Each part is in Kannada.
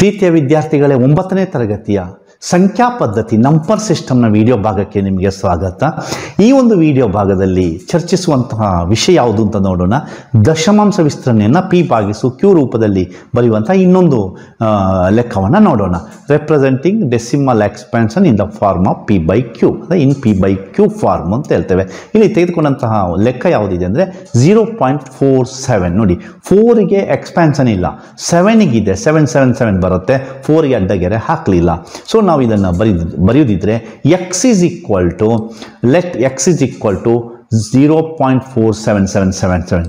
ಪ್ರೀತಿಯ ವಿದ್ಯಾರ್ಥಿಗಳೇ ಒಂಬತ್ತನೇ ತರಗತಿಯ ಸಂಖ್ಯಾ ಪದ್ಧತಿ ನಂಬರ್ ಸಿಸ್ಟಮ್ನ ವಿಡಿಯೋ ಭಾಗಕ್ಕೆ ನಿಮಗೆ ಸ್ವಾಗತ ಈ ಒಂದು ವಿಡಿಯೋ ಭಾಗದಲ್ಲಿ ಚರ್ಚಿಸುವಂತಹ ವಿಷಯ ಯಾವುದು ಅಂತ ನೋಡೋಣ ದಶಮಾಂಶ ವಿಸ್ತರಣೆಯನ್ನು ಪಿ ಭಾಗಿಸು ಕ್ಯೂ ರೂಪದಲ್ಲಿ ಬರೆಯುವಂತಹ ಇನ್ನೊಂದು ಲೆಕ್ಕವನ್ನು ನೋಡೋಣ representing decimal expansion in the form of p by q ಅಂದರೆ in p by q form ಅಂತ ಹೇಳ್ತೇವೆ ಇಲ್ಲಿ ತೆಗೆದುಕೊಂಡಂತಹ ಲೆಕ್ಕ ಯಾವುದಿದೆ ಅಂದರೆ ಝೀರೋ ಪಾಯಿಂಟ್ ಫೋರ್ ಸೆವೆನ್ ನೋಡಿ ಫೋರಿಗೆ ಎಕ್ಸ್ಪ್ಯಾನ್ಷನ್ ಇಲ್ಲ ಸೆವೆನಿಗಿದೆ ಸೆವೆನ್ ಸೆವೆನ್ ಸೆವೆನ್ ಬರುತ್ತೆ ಫೋರಿಗೆ ಅಡ್ಡಗೆರೆ ಹಾಕಲಿಲ್ಲ ಸೊ ನಾವು ಇದನ್ನು ಬರೀ ಬರೆಯೋದಿದ್ರೆ x is equal to let x is equal to zero point four seven seven seven seven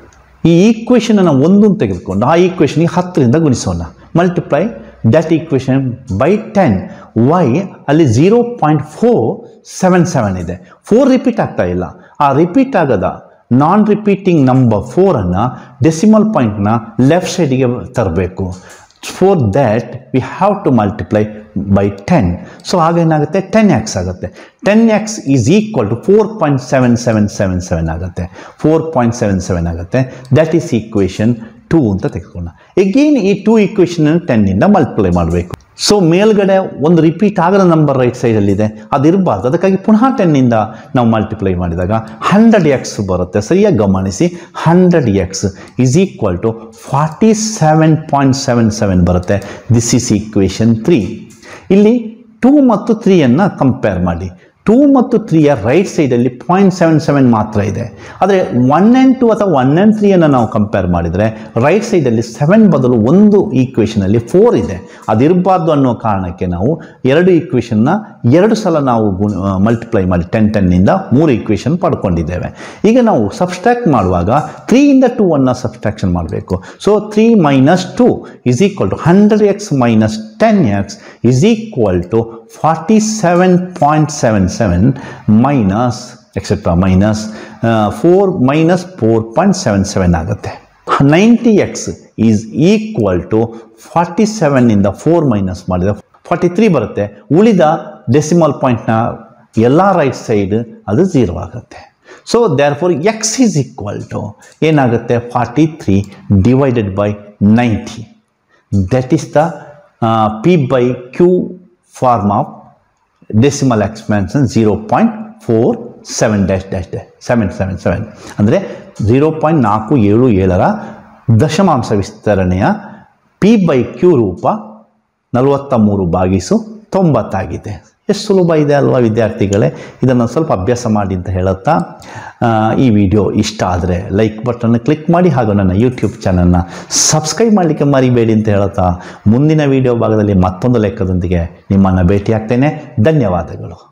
ಈ ಈಕ್ವೇಷನನ್ನು ಒಂದೊಂದು ತೆಗೆದುಕೊಂಡು ಆ ಈಕ್ವೇಷನ್ಗೆ ಹತ್ತರಿಂದ ಗುಣಿಸೋಣ multiply that equation by ten why ಅಲ್ಲಿ zero point four seven seven ಇದೆ ಫೋರ್ ರಿಪೀಟ್ ಆಗ್ತಾ ಇಲ್ಲ ಆ ರಿಪೀಟ್ ಆಗದ ನಾನ್ ರಿಪೀಟಿಂಗ್ ನಂಬರ್ ಫೋರನ್ನು ಡೆಸಿಮಲ್ ಪಾಯಿಂಟ್ನ ಲೆಫ್ಟ್ ಸೈಡಿಗೆ ತರಬೇಕು for that we have to multiply by ten so ಆಗೇನಾಗುತ್ತೆ ಟೆನ್ ಎಕ್ಸ್ ಆಗುತ್ತೆ ten x is equal to four point seven seven seven seven ಆಗುತ್ತೆ ಫೋರ್ ಪಾಯಿಂಟ್ ಸೆವೆನ್ ಸೆವೆನ್ ಆಗುತ್ತೆ ದ್ಯಾಟ್ ಈಸ್ ಈಕ್ವೇಷನ್ ಟೂ ಅಂತ ತೆಗೆದುಕೊಂಡ ಎಗೇನ್ ಈ ಟೂ ಈಕ್ವೇಷನನ್ನು ಟೆನ್ನಿಂದ ಮಲ್ಟಿಪ್ಲೈ ಮಾಡಬೇಕು ಸೊ ಮೇಲ್ಗಡೆ ಒಂದು ರಿಪೀಟ್ ಆಗದ ನಂಬರ್ ರೈಟ್ ಸೈಡಲ್ಲಿದೆ ಅದಿರಬಾರ್ದು ಅದಕ್ಕಾಗಿ ಪುನಃ ಟೆನ್ನಿಂದ ನಾವು ಮಲ್ಟಿಪ್ಲೈ ಮಾಡಿದಾಗ ಹಂಡ್ರೆಡ್ ಎಕ್ಸ್ ಬರುತ್ತೆ ಸರಿಯಾಗಿ ಗಮನಿಸಿ hundred x is equal to forty seven point seven seven ಬರುತ್ತೆ ದಿಸ್ ಈಸ್ ಈಕ್ವೇಷನ್ ತ್ರೀ ಇಲ್ಲಿ ಟೂ ಮತ್ತು ತ್ರೀಯನ್ನು ಕಂಪೇರ್ ಮಾಡಿ ಟೂ ಮತ್ತು ತ್ರೀಯ ರೈಟ್ ಸೈಡಲ್ಲಿ ಪಾಯಿಂಟ್ ಸೆವೆನ್ ಸೆವೆನ್ ಮಾತ್ರ ಇದೆ ಆದರೆ ಒನ್ ಆ್ಯಂಡ್ ಟು ಅಥವಾ ಒನ್ ಆ್ಯಂಡ್ ತ್ರೀಯನ್ನು ನಾವು ಕಂಪೇರ್ ಮಾಡಿದರೆ ರೈಟ್ ಸೈಡಲ್ಲಿ ಸೆವೆನ್ ಬದಲು ಒಂದು ಈಕ್ವೇಷನಲ್ಲಿ ಫೋರ್ ಇದೆ ಅದಿರಬಾರ್ದು ಅನ್ನೋ ಕಾರಣಕ್ಕೆ ನಾವು ಎರಡು ಈಕ್ವೇಷನ್ನ ಎರಡು ಸಲ ನಾವು ಗುಣ ಮಲ್ಟಿಪ್ಲೈ ಮಾಡಿ ಟೆನ್ ಟೆನ್ನಿಂದ ಮೂರು ಈಕ್ವೇಷನ್ ಪಡ್ಕೊಂಡಿದ್ದೇವೆ ಈಗ ನಾವು ಸಬ್ಸ್ಟ್ರಾಕ್ಟ್ ಮಾಡುವಾಗ ತ್ರೀಯಿಂದ ಟೂ ಅನ್ನು ಸಬ್ಸ್ಟ್ರಾಕ್ಷನ್ ಮಾಡಬೇಕು so three minus two is equal to hundred x minus ten x is equal to forty seven point seven seven minus etcetera minus four minus four point seven seven ಆಗುತ್ತೆ ninety x is equal to forty ಸೆವೆನ್ನಿಂದ ಫೋರ್ ಮೈನಸ್ ಮಾಡಿದರೆ ಫಾರ್ಟಿ ತ್ರೀ ಬರುತ್ತೆ ಉಳಿದ ಡೆಸಿಮಲ್ ಪಾಯಿಂಟ್ನ ಎಲ್ಲ ರೈಟ್ ಸೈಡ್ ಅದು ಝೀರೋ ಆಗುತ್ತೆ so there four x is equal to ಏನಾಗುತ್ತೆ forty three divided by ninety that is the p by q form of decimal expansion zero point four seven dash dash dash seven seven seven ಅಂದರೆ ಝೀರೋ ಪಾಯಿಂಟ್ ನಾಲ್ಕು ಏಳು ಏಳರ ದಶಮಾಂಶ ವಿಸ್ತರಣೆಯ ಪಿ ಬೈ ಕ್ಯೂ ರೂಪ ನಲವತ್ತ ಮೂರು ಬಾಗಿಸು ತೊಂಬತ್ತಾಗಿದೆ ಎಷ್ಟು ಸುಲಭ ಇದೆ ಅಲ್ವಾ ವಿದ್ಯಾರ್ಥಿಗಳೇ ಇದನ್ನು ಸ್ವಲ್ಪ ಅಭ್ಯಾಸ ಮಾಡಿ ಅಂತ ಹೇಳುತ್ತಾ ಈ ವಿಡಿಯೋ ಇಷ್ಟ ಆದರೆ ಲೈಕ್ ಬಟನ್ನ ಕ್ಲಿಕ್ ಮಾಡಿ ಹಾಗೂ ನನ್ನ ಯೂಟ್ಯೂಬ್ ಚಾನಲ್ನ ಸಬ್ಸ್ಕ್ರೈಬ್ ಮಾಡಲಿಕ್ಕೆ ಮರಿಬೇಡಿ ಅಂತ ಹೇಳುತ್ತಾ ಮುಂದಿನ ವಿಡಿಯೋ ಭಾಗದಲ್ಲಿ ಮತ್ತೊಂದು ಲೆಕ್ಕದೊಂದಿಗೆ ನಿಮ್ಮನ್ನು ಭೇಟಿಯಾಗ್ತೇನೆ ಧನ್ಯವಾದಗಳು